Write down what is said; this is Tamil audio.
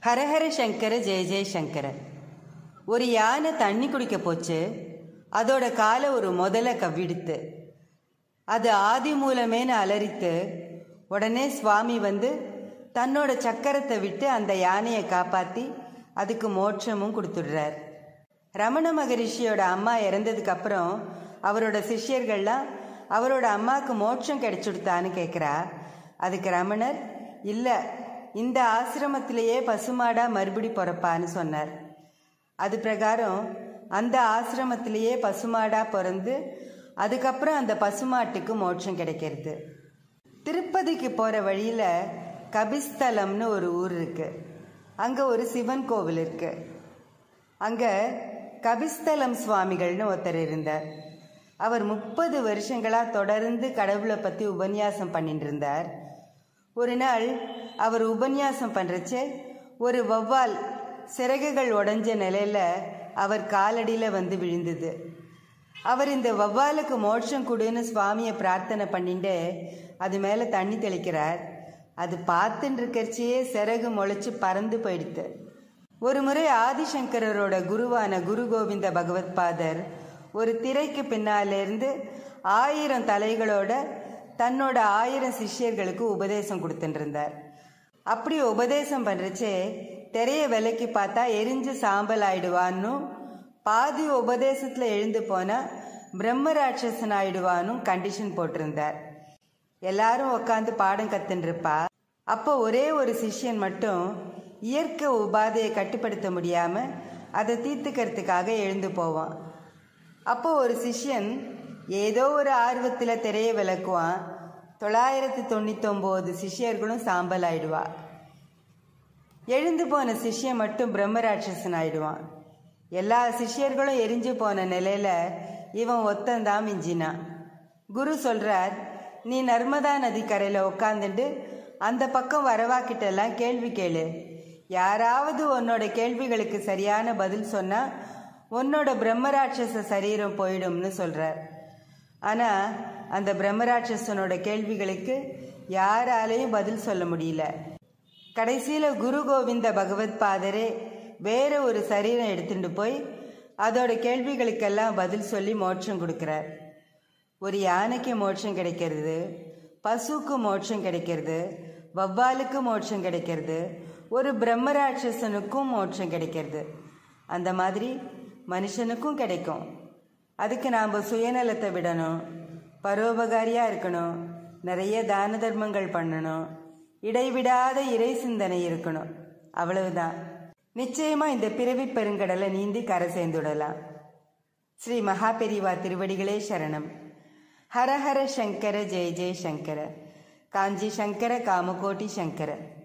ஹரஹர சங்கர ஜெய ஜெய சங்கர ஒரு யானை தண்ணி குடிக்க போச்சு அதோட காலை ஒரு முதல கவ்விடுத்து அது ஆதி மூலமேனு அலறித்து உடனே சுவாமி வந்து தன்னோட சக்கரத்தை விட்டு அந்த யானையை காப்பாற்றி அதுக்கு மோட்சமும் கொடுத்துடுறார் ரமண மகரிஷியோட அம்மா இறந்ததுக்கு அப்புறம் அவரோட சிஷ்யர்கள்லாம் அவரோட அம்மாவுக்கு மோட்சம் கிடைச்சுடுத்தான்னு கேட்குறா அதுக்கு ரமணர் இல்லை இந்த ஆசிரமத்திலேயே பசுமாடா மறுபடி பிறப்பான்னு சொன்னார் அது பிரகாரம் அந்த ஆசிரமத்திலேயே பசுமாடா பிறந்து அதுக்கப்புறம் அந்த பசுமாட்டுக்கு மோட்சம் கிடைக்கிறது திருப்பதிக்கு போகிற வழியில் கபிஸ்தலம்னு ஒரு ஊர் இருக்கு அங்கே ஒரு சிவன் கோவில் இருக்கு அங்கே கபிஸ்தலம் சுவாமிகள்னு ஒருத்தர் இருந்தார் அவர் முப்பது வருஷங்களாக தொடர்ந்து கடவுளை பற்றி உபன்யாசம் பண்ணிட்டு இருந்தார் ஒரு நாள் அவர் உபன்யாசம் பண்ணுறச்சே ஒரு வௌவால் சிறகுகள் உடஞ்ச நிலையில் அவர் காலடியில் வந்து விழுந்தது அவர் இந்த வௌவாலுக்கு மோட்சம் கொடுன்னு சுவாமியை பிரார்த்தனை பண்ணிட்டு அது மேலே தண்ணி தெளிக்கிறார் அது பார்த்துட்டு இருக்கிறச்சியே சிறகு முளைச்சு பறந்து போயிடுத்து ஒரு முறை ஆதிசங்கரரோட குருவான குரு கோவிந்த பகவத் பாதர் ஒரு திரைக்கு பின்னாலேருந்து ஆயிரம் தலைகளோட தன்னோட ஆயிரம் சிஷ்யர்களுக்கு உபதேசம் கொடுத்துட்டு இருந்தார் அப்படி உபதேசம் பண்ணுறச்சே திரைய விலைக்கு பார்த்தா எரிஞ்சு சாம்பல் ஆயிடுவான்னு பாதி உபதேசத்தில் எழுந்து போனால் பிரம்ம ராட்சசன் ஆயிடுவான்னு கண்டிஷன் போட்டிருந்தார் எல்லாரும் உட்காந்து பாடம் கத்துன்ருப்பா அப்போ ஒரே ஒரு சிஷ்யன் மட்டும் இயற்கை உபாதையை கட்டுப்படுத்த முடியாமல் அதை தீர்த்துக்கிறதுக்காக எழுந்து போவான் அப்போ ஒரு சிஷ்யன் ஏதோ ஒரு ஆர்வத்தில் திரைய விளக்குவான் தொள்ளாயிரத்தி தொண்ணூத்தொம்போது சிஷ்யர்களும் சாம்பல் ஆயிடுவா எழுந்து போன சிஷ்யன் மட்டும் பிரம்மராட்சசன் ஆயிடுவான் எல்லா சிஷ்யர்களும் எரிஞ்சு போன நிலையில இவன் ஒத்தந்தான் மிஞ்சினான் குரு சொல்றார் நீ நர்மதா நதி கரையில் உட்காந்துட்டு அந்த பக்கம் வரவாக்கிட்டெல்லாம் கேள்வி கேளு யாராவது உன்னோட கேள்விகளுக்கு சரியான பதில் சொன்னா உன்னோட பிரம்மராட்சச சரீரம் போயிடும்னு சொல்றார் ஆனா அந்த பிரம்மராட்சசனோட கேள்விகளுக்கு யாராலையும் பதில் சொல்ல முடியல கடைசியில குரு கோவிந்த பகவத் பாதரே வேற ஒரு சரீரம் எடுத்துட்டு போய் அதோட கேள்விகளுக்கெல்லாம் பதில் சொல்லி மோட்சம் கொடுக்கிறார் ஒரு யானைக்கு மோட்சம் கிடைக்கிறது பசுக்கு மோட்சம் கிடைக்கிறது வவ்வாலுக்கு மோட்சம் கிடைக்கிறது ஒரு பிரம்மராட்சசனுக்கும் மோட்சம் கிடைக்கிறது அந்த மாதிரி மனுஷனுக்கும் கிடைக்கும் அதுக்கு நாம் சுயநலத்தை விடணும் பரோபகாரியாக இருக்கணும் நிறைய தான தர்மங்கள் பண்ணணும் இடைவிடாத இறை சிந்தனை இருக்கணும் அவ்வளவுதான் நிச்சயமா இந்த பிறவி பெருங்கடலை நீந்தி கரை சேர்ந்துடலாம் ஸ்ரீ மகாபெரிவா திருவடிகளே சரணம் ஹர ஹர சங்கர ஜெய ஜெய சங்கர காஞ்சி சங்கர காமகோட்டி சங்கர